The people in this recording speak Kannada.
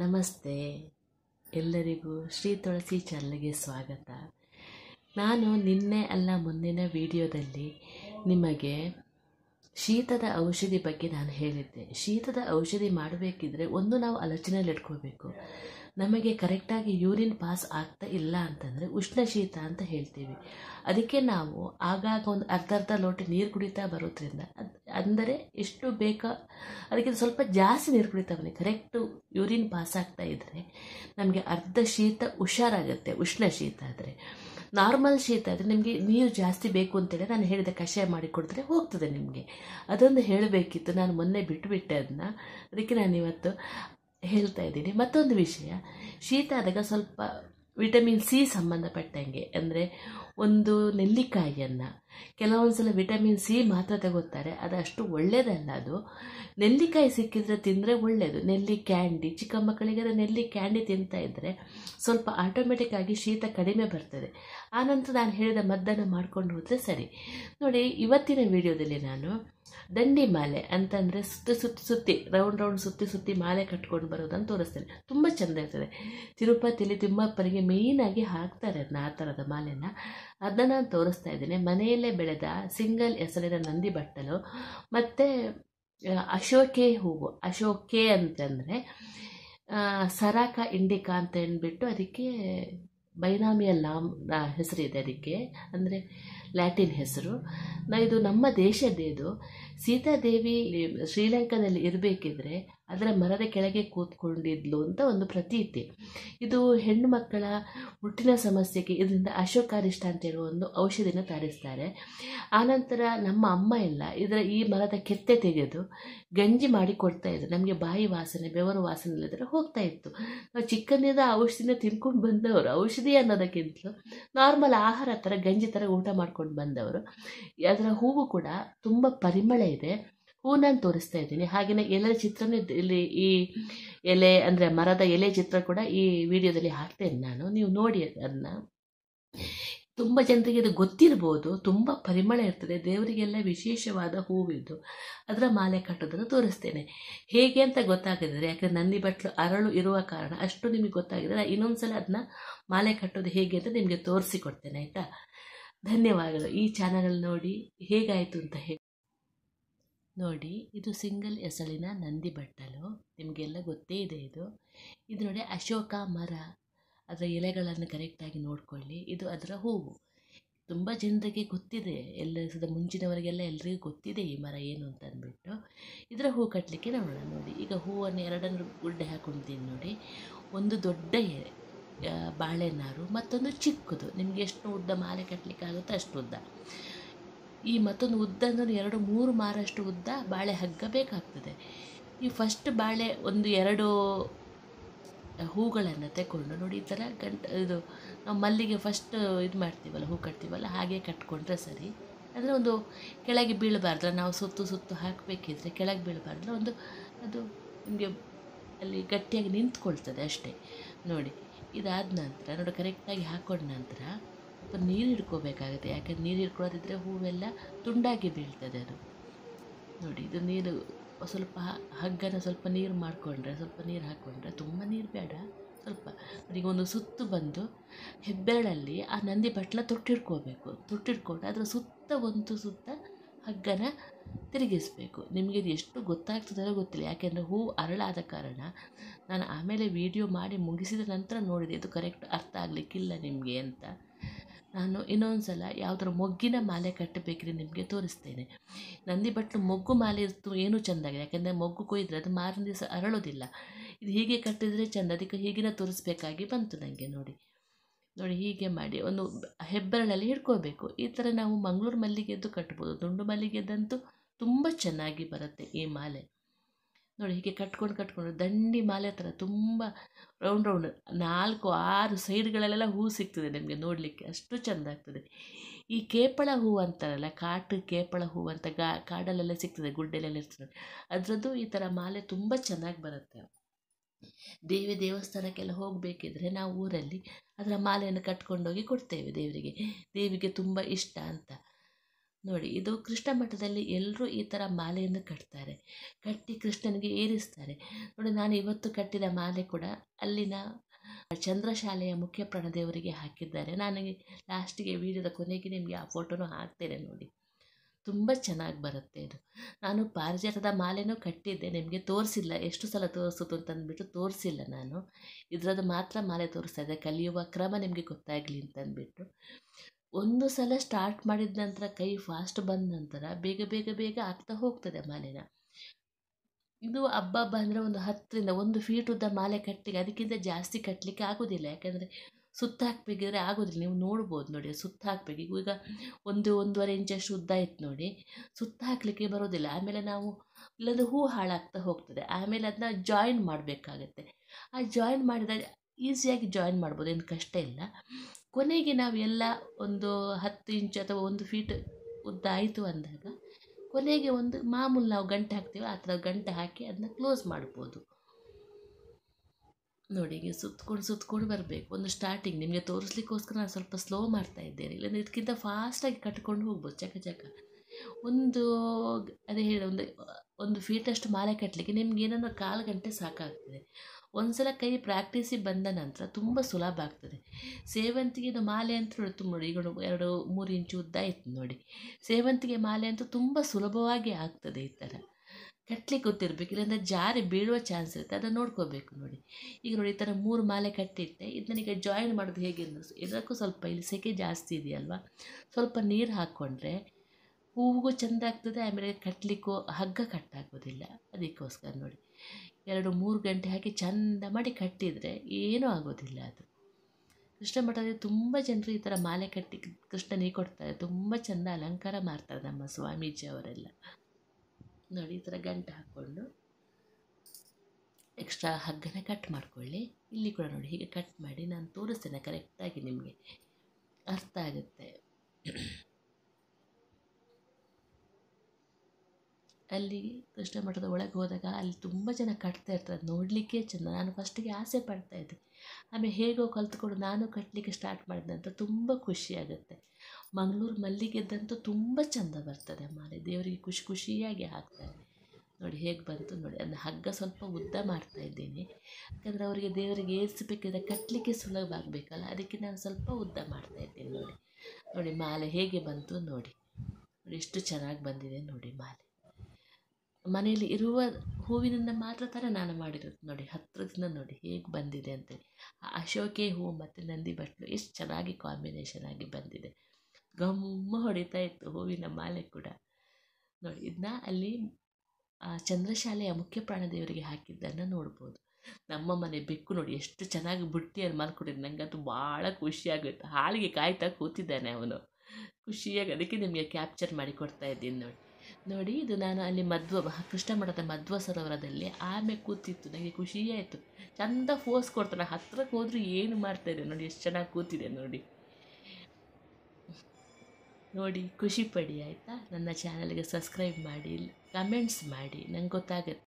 ನಮಸ್ತೆ ಎಲ್ಲರಿಗೂ ಶ್ರೀ ತುಳಸಿ ಚಾನಲ್ಗೆ ಸ್ವಾಗತ ನಾನು ನಿನ್ನೆ ಅಲ್ಲ ಮುಂದಿನ ವಿಡಿಯೋದಲ್ಲಿ ನಿಮಗೆ ಶೀತದ ಔಷಧಿ ಬಗ್ಗೆ ನಾನು ಹೇಳಿದ್ದೆ ಶೀತದ ಔಷಧಿ ಮಾಡಬೇಕಿದ್ರೆ ಒಂದು ನಾವು ಆಲೋಚನೆಯಲ್ಲಿ ಇಟ್ಕೋಬೇಕು ನಮಗೆ ಕರೆಕ್ಟಾಗಿ ಯೂರಿನ್ ಪಾಸ್ ಆಗ್ತಾ ಇಲ್ಲ ಅಂತಂದರೆ ಉಷ್ಣ ಶೀತ ಅಂತ ಹೇಳ್ತೀವಿ ಅದಕ್ಕೆ ನಾವು ಆಗಾಗ ಒಂದು ಅರ್ಧ ಅರ್ಧ ಲೋಟ ನೀರು ಕುಡಿತಾ ಬರೋದ್ರಿಂದ ಅದ್- ಅಂದರೆ ಎಷ್ಟು ಬೇಕೋ ಅದಕ್ಕಿಂತ ಸ್ವಲ್ಪ ಜಾಸ್ತಿ ನೀರು ಕುಡಿತಾ ಬನ್ನಿ ಕರೆಕ್ಟು ಯೂರಿನ್ ಪಾಸ್ ಆಗ್ತಾ ಇದ್ದರೆ ನಮಗೆ ಅರ್ಧ ಶೀತ ಹುಷಾರಾಗುತ್ತೆ ಉಷ್ಣ ಶೀತ ಆದರೆ ನಾರ್ಮಲ್ ಶೀತ ಆದರೆ ನಿಮಗೆ ನೀರು ಜಾಸ್ತಿ ಬೇಕು ಅಂತೇಳಿ ನಾನು ಹೇಳಿದ ಕಷಾಯ ಮಾಡಿ ಕೊಡಿದ್ರೆ ಹೋಗ್ತದೆ ನಿಮಗೆ ಅದೊಂದು ಹೇಳಬೇಕಿತ್ತು ನಾನು ಮೊನ್ನೆ ಬಿಟ್ಟುಬಿಟ್ಟೆ ಅದನ್ನ ಅದಕ್ಕೆ ನಾನು ಇವತ್ತು ಹೇಳ್ತಾ ಇದ್ದೀನಿ ಮತ್ತೊಂದು ವಿಷಯ ಶೀತ ಆದಾಗ ಸ್ವಲ್ಪ ವಿಟಮಿನ್ ಸಿ ಸಂಬಂಧಪಟ್ಟಂಗೆ ಅಂದರೆ ಒಂದು ನೆಲ್ಲಿಕಾಯಿಯನ್ನು ಕೆಲವೊಂದು ಸಲ ವಿಟಮಿನ್ ಸಿ ಮಾತ್ರ ತಗೋತಾರೆ ಅದು ಅಷ್ಟು ಒಳ್ಳೆಯದಲ್ಲ ಅದು ನೆಲ್ಲಿಕಾಯಿ ಸಿಕ್ಕಿದ್ರೆ ತಿಂದರೆ ಒಳ್ಳೆಯದು ನೆಲ್ಲಿ ಕ್ಯಾಂಡಿ ಚಿಕ್ಕ ಮಕ್ಕಳಿಗೆಲ್ಲ ನೆಲ್ಲಿ ಕ್ಯಾಂಡಿ ತಿಂತಾ ಇದ್ದರೆ ಸ್ವಲ್ಪ ಆಟೋಮೆಟಿಕ್ ಆಗಿ ಶೀತ ಕಡಿಮೆ ಬರ್ತದೆ ಆನಂತರ ನಾನು ಹೇಳಿದ ಮದ್ದನ್ನು ಮಾಡ್ಕೊಂಡು ಹೋದರೆ ಸರಿ ನೋಡಿ ಇವತ್ತಿನ ವಿಡಿಯೋದಲ್ಲಿ ನಾನು ದಂಡಿ ಮಾಲೆ ಅಂತಂದರೆ ಸುತ್ತಿ ಸುತ್ತಿ ಸುತ್ತಿ ರೌಂಡ್ ರೌಂಡ್ ಸುತ್ತಿ ಸುತ್ತಿ ಮಾಲೆ ಕಟ್ಕೊಂಡು ಬರೋದನ್ನು ತೋರಿಸ್ತೇನೆ ತುಂಬ ಚೆಂದ ಇರ್ತದೆ ತಿರುಪತಿಲಿ ತಿಮ್ಮಪ್ಪನಿಗೆ ಮೇಯ್ನಾಗಿ ಹಾಕ್ತಾರೆ ಅದನ್ನ ಆ ಥರದ ಮಾಲೆನ ಅದನ್ನ ನಾನು ತೋರಿಸ್ತಾ ಇದ್ದೇನೆ ಮನೆಯಲ್ಲೇ ಬೆಳೆದ ಸಿಂಗಲ್ ಹೆಸರಿನ ನಂದಿ ಬಟ್ಟಲು ಮತ್ತು ಅಶೋಕೆ ಹೂವು ಅಶೋಕೆ ಅಂತಂದರೆ ಸರಾಕ ಇಂಡಿಕಾ ಅಂತ ಅಂದ್ಬಿಟ್ಟು ಅದಕ್ಕೆ ಬೈನಾಮಿಯಲ್ ನಾಮ್ ಹೆಸರಿದೆ ಅದಕ್ಕೆ ಅಂದರೆ ಲ್ಯಾಟಿನ್ ಹೆಸರು ನಾ ಇದು ನಮ್ಮ ದೇಶದ್ದೇ ಇದು ಸೀತಾದೇವಿ ಶ್ರೀಲಂಕಾದಲ್ಲಿ ಇರಬೇಕಿದ್ರೆ ಅದರ ಮರದ ಕೆಳಗೆ ಕೂತ್ಕೊಂಡಿದ್ಲು ಅಂತ ಒಂದು ಪ್ರತೀತಿ ಇದು ಹೆಣ್ಣು ಮಕ್ಕಳ ಹುಟ್ಟಿನ ಸಮಸ್ಯೆಗೆ ಇದರಿಂದ ಅಶೋಕಾರಿಷ್ಟ ಅಂತ ಹೇಳುವ ಒಂದು ಔಷಧಿನ ತಯಾರಿಸ್ತಾರೆ ಆನಂತರ ನಮ್ಮ ಅಮ್ಮ ಎಲ್ಲ ಇದರ ಈ ಮರದ ಕೆತ್ತೆ ತೆಗೆದು ಗಂಜಿ ಮಾಡಿ ಕೊಡ್ತಾ ಇದ್ರು ನಮಗೆ ಬಾಯಿ ವಾಸನೆ ಬೆವರು ವಾಸನೆ ಇಲ್ಲದ್ರೆ ಹೋಗ್ತಾ ಇತ್ತು ನಾವು ಚಿಕ್ಕಂದಿನ ಆ ಔಷಧಿನ ತಿನ್ಕೊಂಡು ಬಂದವರು ಔಷಧಿ ಅನ್ನೋದಕ್ಕಿಂತಲೂ ನಾರ್ಮಲ್ ಆಹಾರ ಥರ ಗಂಜಿ ಥರ ಊಟ ಮಾಡ್ಕೊಂಡು ಬಂದವರು ಅದರ ಹೂವು ಕೂಡ ತುಂಬ ಪರಿಮಳ ಇದೆ ಹೂ ನಾನು ತೋರಿಸ್ತಾ ಇದ್ದೀನಿ ಹಾಗೆಯೇ ಎಲೆ ಚಿತ್ರನೂ ಇದ್- ಇಲ್ಲಿ ಈ ಎಲೆ ಅಂದರೆ ಮರದ ಎಲೆ ಚಿತ್ರ ಕೂಡ ಈ ವಿಡಿಯೋದಲ್ಲಿ ಹಾಕ್ತೇನೆ ನಾನು ನೀವು ನೋಡಿ ಅದನ್ನ ತುಂಬ ಜನರಿಗೆ ಇದು ಗೊತ್ತಿರ್ಬೋದು ತುಂಬ ಪರಿಮಳ ಇರ್ತದೆ ದೇವರಿಗೆಲ್ಲ ವಿಶೇಷವಾದ ಹೂವಿದ್ದು ಅದರ ಮಾಲೆ ಕಟ್ಟೋದನ್ನು ತೋರಿಸ್ತೇನೆ ಹೇಗೆ ಅಂತ ಗೊತ್ತಾಗಿದ್ರೆ ಯಾಕಂದ್ರೆ ನಂದಿ ಬಟ್ಲು ಅರಳು ಇರುವ ಕಾರಣ ಅಷ್ಟು ನಿಮಗೆ ಗೊತ್ತಾಗಿದ್ರೆ ನಾನು ಇನ್ನೊಂದ್ಸಲ ಅದನ್ನ ಮಾಲೆ ಕಟ್ಟೋದು ಹೇಗೆ ಅಂತ ನಿಮಗೆ ತೋರಿಸಿಕೊಡ್ತೇನೆ ಆಯಿತಾ ಧನ್ಯವಾದಗಳು ಈ ಚಾನಲ್ ನೋಡಿ ಹೇಗಾಯಿತು ಅಂತ ಹೇಳಿ ನೋಡಿ ಇದು ಸಿಂಗಲ್ ಎಸಳಿನ ನಂದಿ ಬಟ್ಟಲು ನಿಮಗೆಲ್ಲ ಗೊತ್ತೇ ಇದೆ ಇದು ಇದು ನೋಡಿ ಅಶೋಕ ಮರ ಅದರ ಎಲೆಗಳನ್ನು ಕರೆಕ್ಟಾಗಿ ನೋಡಿಕೊಳ್ಳಿ ಇದು ಅದರ ಹೂವು ತುಂಬ ಜನರಿಗೆ ಗೊತ್ತಿದೆ ಎಲ್ಲ ಸದ ಮುಂಚಿನವರಿಗೆಲ್ಲ ಎಲ್ರಿಗೂ ಗೊತ್ತಿದೆ ಈ ಮರ ಏನು ಅಂತ ಅಂದ್ಬಿಟ್ಟು ಇದರ ಹೂ ಕಟ್ಟಲಿಕ್ಕೆ ನೋಡೋಣ ನೋಡಿ ಈಗ ಹೂವನ್ನು ಎರಡನ್ನು ಗುಡ್ಡೆ ಹಾಕೊಂಡಿದ್ದೀನಿ ನೋಡಿ ಒಂದು ದೊಡ್ಡ ಎಲೆ ಆ, ಬಾಳೆನಾರು ಮತ್ತೊಂದು ಚಿಕ್ಕದು ನಿಮಗೆ ಎಷ್ಟು ಉದ್ದ ಮಾಲೆ ಕಟ್ಟಲಿಕ್ಕೆ ಆಗುತ್ತೋ ಅಷ್ಟು ಉದ್ದ ಈ ಮತ್ತೊಂದು ಉದ್ದ ಅಂದ್ರೆ ಎರಡು ಮೂರು ಮಾರಷ್ಟು ಉದ್ದ ಬಾಳೆ ಹಗ್ಗ ಬೇಕಾಗ್ತದೆ ಈ ಫಸ್ಟ್ ಬಾಳೆ ಒಂದು ಎರಡು ಹೂಗಳನ್ನು ತಗೊಂಡು ನೋಡಿ ಈ ಥರ ಗಂಟ ಇದು ನಾವು ಮಲ್ಲಿಗೆ ಫಸ್ಟ್ ಇದು ಮಾಡ್ತೀವಲ್ಲ ಹೂ ಕಟ್ತೀವಲ್ಲ ಹಾಗೆ ಕಟ್ಕೊಂಡ್ರೆ ಸರಿ ಅಂದರೆ ಒಂದು ಕೆಳಗೆ ಬೀಳಬಾರ್ದು ನಾವು ಸುತ್ತು ಸುತ್ತು ಹಾಕಬೇಕಿದ್ರೆ ಕೆಳಗೆ ಬೀಳಬಾರ್ದು ಒಂದು ಅದು ನಿಮಗೆ ಅಲ್ಲಿ ಗಟ್ಟಿಯಾಗಿ ನಿಂತ್ಕೊಳ್ತದೆ ಅಷ್ಟೇ ನೋಡಿ ಇದಾದ ನಂತರ ನೋಡಿ ಕರೆಕ್ಟಾಗಿ ಹಾಕೊಂಡ ನಂತರ ಸ್ವಲ್ಪ ನೀರು ಹಿಡ್ಕೋಬೇಕಾಗುತ್ತೆ ಯಾಕಂದ್ರೆ ನೀರು ಹಿಡ್ಕೊಳ್ಳೋದಿದ್ರೆ ಹೂವೆಲ್ಲ ತುಂಡಾಗಿ ಬೀಳ್ತದೆ ಅದು ನೋಡಿ ಇದು ನೀರು ಸ್ವಲ್ಪ ಹ- ಹಗ್ಗನ ಸ್ವಲ್ಪ ನೀರು ಮಾಡಿಕೊಂಡ್ರೆ ಸ್ವಲ್ಪ ನೀರು ಹಾಕ್ಕೊಂಡ್ರೆ ತುಂಬ ನೀರು ಬೇಡ ಸ್ವಲ್ಪ ನೋಡಿ ಈಗ ಒಂದು ಸುತ್ತು ಬಂದು ಹೆಬ್ಬೆರಳಲ್ಲಿ ಆ ನಂದಿ ಬಟ್ಲ ತೊಟ್ಟಿಡ್ಕೋಬೇಕು ತೊಟ್ಟಿಡ್ಕೊಂಡು ಅದರ ಸುತ್ತ ಒಂದು ಸುತ್ತ ಹಗ್ಗನ ತಿರುಗಿಸ್ಬೇಕು ನಿಮಗೆ ಇದು ಎಷ್ಟು ಗೊತ್ತಾಗ್ತದೋ ಗೊತ್ತಿಲ್ಲ ಯಾಕೆಂದರೆ ಹೂ ಅರಳಾದ ಕಾರಣ ನಾನು ಆಮೇಲೆ ವಿಡಿಯೋ ಮಾಡಿ ಮುಗಿಸಿದ ನಂತರ ನೋಡಿದೆ ಇದು ಕರೆಕ್ಟ್ ಅರ್ಥ ಆಗಲಿಕ್ಕಿಲ್ಲ ನಿಮಗೆ ಅಂತ ನಾನು ಇನ್ನೊಂದು ಸಲ ಯಾವುದರ ಮೊಗ್ಗಿನ ಮಾಲೆ ಕಟ್ಟಬೇಕಿದ್ರೆ ನಿಮಗೆ ತೋರಿಸ್ತೇನೆ ನಂದಿ ಬಟ್ಲು ಮೊಗ್ಗು ಮಾಲೆ ಇರ್ತು ಏನೂ ಚೆಂದಾಗಿದೆ ಯಾಕೆಂದರೆ ಮೊಗ್ಗು ಕೊಯ್ದರೆ ಅದು ಮಾರನೇ ದಿವಸ ಅರಳೋದಿಲ್ಲ ಇದು ಹೀಗೆ ಕಟ್ಟಿದರೆ ಚೆಂದ ಅದಕ್ಕೆ ಹೀಗಿನ ತೋರಿಸ್ಬೇಕಾಗಿ ಬಂತು ನನಗೆ ನೋಡಿ ನೋಡಿ ಹೀಗೆ ಮಾಡಿ ಒಂದು ಹೆಬ್ಬೆರಳಲ್ಲಿ ಹಿಡ್ಕೋಬೇಕು ಈ ಥರ ನಾವು ಮಂಗಳೂರು ಮಲ್ಲಿಗೆದ್ದು ಕಟ್ಬೋದು ದುಂಡು ಮಲ್ಲಿಗೆದ್ದಂತೂ ತುಂಬ ಚೆನ್ನಾಗಿ ಬರುತ್ತೆ ಈ ಮಾಲೆ ನೋಡಿ ಹೀಗೆ ಕಟ್ಕೊಂಡು ಕಟ್ಕೊಂಡು ದಂಡಿ ಮಾಲೆ ಥರ ತುಂಬ ರೌಂಡ್ ರೌಂಡ್ ನಾಲ್ಕು ಆರು ಸೈಡ್ಗಳಲ್ಲೆಲ್ಲ ಹೂ ಸಿಗ್ತದೆ ನಿಮಗೆ ನೋಡಲಿಕ್ಕೆ ಅಷ್ಟು ಚೆಂದ ಆಗ್ತದೆ ಈ ಕೇಪಳ ಹೂ ಅಂತಾರಲ್ಲ ಕಾಟು ಕೇಪಳ ಹೂ ಅಂತ ಗಾ ಕಾಡಲ್ಲೆಲ್ಲ ಸಿಗ್ತದೆ ಗುಡ್ಡೆಲೆಲ್ಲ ಇರ್ತದೆ ಅದರದ್ದು ಈ ಥರ ಮಾಲೆ ತುಂಬ ಚೆನ್ನಾಗಿ ಬರುತ್ತೆ ದೇವಿ ದೇವಸ್ಥಾನಕ್ಕೆಲ್ಲ ಹೋಗಬೇಕಿದ್ರೆ ನಾವು ಊರಲ್ಲಿ ಅದರ ಮಾಲೆಯನ್ನು ಕಟ್ಕೊಂಡೋಗಿ ಕೊಡ್ತೇವೆ ದೇವರಿಗೆ ದೇವಿಗೆ ತುಂಬ ಇಷ್ಟ ಅಂತ ನೋಡಿ ಇದು ಕೃಷ್ಣ ಮಠದಲ್ಲಿ ಎಲ್ಲರೂ ಈ ಥರ ಮಾಲೆಯನ್ನು ಕಟ್ತಾರೆ ಕಟ್ಟಿ ಕೃಷ್ಣನಿಗೆ ಏರಿಸ್ತಾರೆ ನೋಡಿ ನಾನು ಇವತ್ತು ಕಟ್ಟಿದ ಮಾಲೆ ಕೂಡ ಅಲ್ಲಿನ ಚಂದ್ರಶಾಲೆಯ ಮುಖ್ಯ ಪ್ರಾಣದೇವರಿಗೆ ಹಾಕಿದ್ದಾರೆ ನನಗೆ ಲಾಸ್ಟಿಗೆ ವೀಡಿಯೋದ ಕೊನೆಗೆ ನಿಮಗೆ ಆ ಫೋಟೋನು ಹಾಕ್ತೇನೆ ನೋಡಿ ತುಂಬ ಚೆನ್ನಾಗಿ ಬರುತ್ತೆ ಇದು ನಾನು ಪಾರಿಜಾತದ ಮಾಲೆನೂ ಕಟ್ಟಿದ್ದೆ ನಿಮಗೆ ತೋರಿಸಿಲ್ಲ ಎಷ್ಟು ಸಲ ತೋರಿಸೋದು ಅಂತ ಅಂದ್ಬಿಟ್ಟು ತೋರಿಸಿಲ್ಲ ನಾನು ಇದರದ್ದು ಮಾತ್ರ ಮಾಲೆ ತೋರಿಸ್ತಾ ಇದ್ದೆ ಕಲಿಯುವ ಕ್ರಮ ನಿಮಗೆ ಗೊತ್ತಾಗಲಿ ಅಂತ ಅಂದ್ಬಿಟ್ಟು ಒಂದು ಸಲ ಸ್ಟಾರ್ಟ್ ಮಾಡಿದ ನಂತರ ಕೈ ಫಾಸ್ಟ್ ಬಂದ ನಂತರ ಬೇಗ ಬೇಗ ಬೇಗ ಆಗ್ತಾ ಹೋಗ್ತದೆ ಮಾಲೆನ ಇದು ಹಬ್ಬ ಹಬ್ಬ ಅಂದರೆ ಒಂದು ಹತ್ತರಿಂದ ಒಂದು ಫೀಟ್ ಉದ್ದ ಮಾಲೆ ಕಟ್ಟಿಗೆ ಅದಕ್ಕಿಂತ ಜಾಸ್ತಿ ಕಟ್ಟಲಿಕ್ಕೆ ಆಗೋದಿಲ್ಲ ಯಾಕಂದರೆ ಸುತ್ತ ಹಾಕ್ಬೇಕಿದ್ರೆ ಆಗೋದಿಲ್ಲ ನೀವು ನೋಡ್ಬೋದು ನೋಡಿ ಸುತ್ತ ಹಾಕ್ಬೇಕು ಈಗ ಒಂದು ಒಂದೂವರೆ ಇಂಚಷ್ಟು ಉದ್ದ ಇತ್ತು ನೋಡಿ ಸುತ್ತ ಹಾಕಲಿಕ್ಕೆ ಬರೋದಿಲ್ಲ ಆಮೇಲೆ ನಾವು ಇಲ್ಲಂದ್ರೆ ಹೂ ಹಾಳಾಗ್ತಾ ಹೋಗ್ತದೆ ಆಮೇಲೆ ಅದನ್ನ ಜಾಯಿನ್ ಮಾಡಬೇಕಾಗತ್ತೆ ಆ ಜಾಯಿನ್ ಮಾಡಿದಾಗ ಈಸಿಯಾಗಿ ಜಾಯಿನ್ ಮಾಡ್ಬೋದು ಏನು ಕಷ್ಟ ಇಲ್ಲ ಕೊನೆಗೆ ನಾವು ಎಲ್ಲ ಒಂದು ಹತ್ತು ಇಂಚು ಅಥವಾ ಒಂದು ಫೀಟ್ ಉದ್ದ ಆಯಿತು ಅಂದಾಗ ಕೊನೆಗೆ ಒಂದು ಮಾಮೂಲು ನಾವು ಗಂಟೆ ಹಾಕ್ತೀವಿ ಆ ಥರ ಗಂಟೆ ಹಾಕಿ ಅದನ್ನ ಕ್ಲೋಸ್ ಮಾಡ್ಬೋದು ನೋಡಿ ಈಗ ಸುತ್ಕೊಂಡು ಸುತ್ಕೊಂಡು ಬರಬೇಕು ಒಂದು ಸ್ಟಾರ್ಟಿಂಗ್ ನಿಮಗೆ ತೋರಿಸ್ಲಿಕ್ಕೋಸ್ಕರ ನಾನು ಸ್ವಲ್ಪ ಸ್ಲೋ ಮಾಡ್ತಾ ಇದ್ದೇನೆ ಇಲ್ಲಾಂದರೆ ಇದಕ್ಕಿಂತ ಫಾಸ್ಟಾಗಿ ಕಟ್ಕೊಂಡು ಹೋಗ್ಬೋದು ಚಕ ಚಕ ಒಂದು ಅದೇ ಹೇಳಿ ಒಂದು ಒಂದು ಫೀಟಷ್ಟು ಮಾಲೆ ಕಟ್ಟಲಿಕ್ಕೆ ನಿಮ್ಗೆ ಏನಂದ್ರೆ ಕಾಲು ಗಂಟೆ ಸಾಕಾಗ್ತದೆ ಒಂದು ಸಲ ಕೈ ಪ್ರಾಕ್ಟೀಸಿಗೆ ಬಂದ ನಂತರ ತುಂಬ ಸುಲಭ ಆಗ್ತದೆ ಸೇವಂತಿಗೆದು ಮಾಲೆ ಅಂತ ನೋಡಿ ತುಂಬ ನೋಡಿ ಈಗ ನೋಡಿ ಎರಡು ಮೂರು ಇಂಚು ಉದ್ದ ಆಯ್ತು ನೋಡಿ ಸೇವಂತಿಗೆ ಮಾಲೆ ಅಂತೂ ತುಂಬ ಸುಲಭವಾಗಿ ಆಗ್ತದೆ ಈ ಥರ ಕಟ್ಲಿಕ್ಕೆ ಗೊತ್ತಿರಬೇಕು ಇಲ್ಲಾಂದರೆ ಜಾರಿ ಬೀಳುವ ಚಾನ್ಸ್ ಇರುತ್ತೆ ಅದನ್ನು ನೋಡ್ಕೋಬೇಕು ನೋಡಿ ಈಗ ನೋಡಿ ಈ ಥರ ಮೂರು ಮಾಲೆ ಕಟ್ಟಿಟ್ಟೆ ಇದನ್ನೀಗ ಜಾಯಿನ್ ಮಾಡೋದು ಹೇಗೆ ಅನ್ನಿಸ್ ಇದಕ್ಕೂ ಸ್ವಲ್ಪ ಇಲ್ಲಿ ಸೆಕೆ ಜಾಸ್ತಿ ಇದೆಯಲ್ವಾ ಸ್ವಲ್ಪ ನೀರು ಹಾಕ್ಕೊಂಡ್ರೆ ಹೂವಿಗೂ ಚೆಂದ ಆಗ್ತದೆ ಆಮೇಲೆ ಕಟ್ಟಲಿಕ್ಕೂ ಹಗ್ಗ ಕಟ್ಟಾಗೋದಿಲ್ಲ ಅದಕ್ಕೋಸ್ಕರ ನೋಡಿ ಎರಡು ಮೂರು ಗಂಟೆ ಹಾಕಿ ಚೆಂದ ಮಾಡಿ ಕಟ್ಟಿದರೆ ಏನೂ ಆಗೋದಿಲ್ಲ ಅದು ಕೃಷ್ಣ ಮಠದಲ್ಲಿ ತುಂಬ ಜನರು ಈ ಥರ ಮಾಲೆ ಕಟ್ಟಿ ಕೃಷ್ಣನಿಗೆ ಕೊಡ್ತಾರೆ ತುಂಬ ಚೆಂದ ಅಲಂಕಾರ ಮಾಡ್ತಾರೆ ನಮ್ಮ ಸ್ವಾಮೀಜಿ ಅವರೆಲ್ಲ ನೋಡಿ ಈ ಥರ ಗಂಟೆ ಹಾಕ್ಕೊಂಡು ಎಕ್ಸ್ಟ್ರಾ ಹಗ್ಗನ ಕಟ್ ಮಾಡ್ಕೊಳ್ಳಿ ಇಲ್ಲಿ ಕೂಡ ನೋಡಿ ಹೀಗೆ ಕಟ್ ಮಾಡಿ ನಾನು ತೋರಿಸ್ತೇನೆ ಕರೆಕ್ಟಾಗಿ ನಿಮಗೆ ಅರ್ಥ ಆಗುತ್ತೆ ಅಲ್ಲಿ ಕೃಷ್ಣ ಮಠದ ಒಳಗೆ ಹೋದಾಗ ಅಲ್ಲಿ ತುಂಬ ಜನ ಕಟ್ತಾ ಇರ್ತಾರೆ ನೋಡಲಿಕ್ಕೆ ಚೆಂದ ನಾನು ಫಸ್ಟಿಗೆ ಆಸೆ ಪಡ್ತಾ ಇದ್ದೆ ಆಮೇಲೆ ಹೇಗೋ ಕಲ್ತ್ಕೊಂಡು ನಾನು ಕಟ್ಟಲಿಕ್ಕೆ ಸ್ಟಾರ್ಟ್ ಮಾಡಿದಂತ ತುಂಬ ಖುಷಿ ಆಗುತ್ತೆ ಮಂಗಳೂರು ಮಲ್ಲಿಗೆದ್ದಂತೂ ತುಂಬ ಚೆಂದ ಬರ್ತದೆ ಮಾಲೆ ದೇವರಿಗೆ ಖುಷಿ ಖುಷಿಯಾಗಿ ಹಾಕ್ತಾರೆ ನೋಡಿ ಹೇಗೆ ಬಂತು ನೋಡಿ ಅದನ್ನ ಹಗ್ಗ ಸ್ವಲ್ಪ ಉದ್ದ ಮಾಡ್ತಾ ಇದ್ದೀನಿ ಯಾಕಂದರೆ ಅವರಿಗೆ ದೇವರಿಗೆ ಏರಿಸಬೇಕಿದ್ರೆ ಕಟ್ಟಲಿಕ್ಕೆ ಸುಲಭ ಆಗಬೇಕಲ್ಲ ಅದಕ್ಕೆ ನಾನು ಸ್ವಲ್ಪ ಉದ್ದ ಮಾಡ್ತಾ ಇದ್ದೀನಿ ನೋಡಿ ನೋಡಿ ಮಾಲೆ ಹೇಗೆ ಬಂತು ನೋಡಿ ನೋಡಿ ಎಷ್ಟು ಚೆನ್ನಾಗಿ ಬಂದಿದೆ ನೋಡಿ ಮಾಲೆ ಮನೆಯಲ್ಲಿ ಇರುವ ಹೂವಿನಿಂದ ಮಾತ್ರ ಥರ ನಾನು ಮಾಡಿರೋದು ನೋಡಿ ಹತ್ತಿರದಿಂದ ನೋಡಿ ಹೇಗೆ ಬಂದಿದೆ ಅಂತೇಳಿ ಆ ಅಶೋಕೆ ಹೂವು ಮತ್ತು ನಂದಿ ಬಟ್ಲು ಎಷ್ಟು ಚೆನ್ನಾಗಿ ಕಾಂಬಿನೇಷನ್ ಆಗಿ ಬಂದಿದೆ ಗಮ್ಮ ಹೊಡಿತಾ ಇತ್ತು ಹೂವಿನ ಮಾಲೆ ಕೂಡ ನೋಡಿ ಇದನ್ನ ಅಲ್ಲಿ ಆ ಚಂದ್ರಶಾಲೆಯ ಮುಖ್ಯ ಪ್ರಾಣದೇವರಿಗೆ ಹಾಕಿದ್ದನ್ನು ನೋಡ್ಬೋದು ನಮ್ಮ ಮನೆ ಬೆಕ್ಕು ನೋಡಿ ಎಷ್ಟು ಚೆನ್ನಾಗಿ ಬುಟ್ಟಿಯಲ್ಲಿ ಮಲ್ಕೊಂಡಿದ್ದು ನನಗೆ ಅದು ಭಾಳ ಖುಷಿಯಾಗುತ್ತೆ ಹಾಲಿಗೆ ಕಾಯ್ತಾ ಕೂತಿದ್ದಾನೆ ಅವನು ಖುಷಿಯಾಗಿ ಅದಕ್ಕೆ ನಿಮಗೆ ಕ್ಯಾಪ್ಚರ್ ಮಾಡಿ ಕೊಡ್ತಾ ಇದ್ದೀನಿ ನೋಡಿ ನೋಡಿ ಇದು ನಾನು ಅಲ್ಲಿ ಮಧ್ವ ಕೃಷ್ಣ ಮಠದ ಮಧ್ವ ಸರೋವರದಲ್ಲಿ ಆಮೆ ಕೂತಿತ್ತು ನನಗೆ ಖುಷಿಯಾಯಿತು ಚಂದ ಫೋಸ್ ಕೊಡ್ತಾನೆ ಹತ್ರಕ್ಕೆ ಹೋದರೂ ಏನು ಮಾಡ್ತಾಯಿದೆ ನೋಡಿ ಎಷ್ಟು ಚೆನ್ನಾಗಿ ಕೂತಿದೆ ನೋಡಿ ನೋಡಿ ಖುಷಿ ಪಡಿ ಆಯಿತಾ ನನ್ನ ಚಾನಲ್ಗೆ ಸಬ್ಸ್ಕ್ರೈಬ್ ಮಾಡಿ ಕಮೆಂಟ್ಸ್ ಮಾಡಿ ನಂಗೆ ಗೊತ್ತಾಗುತ್ತೆ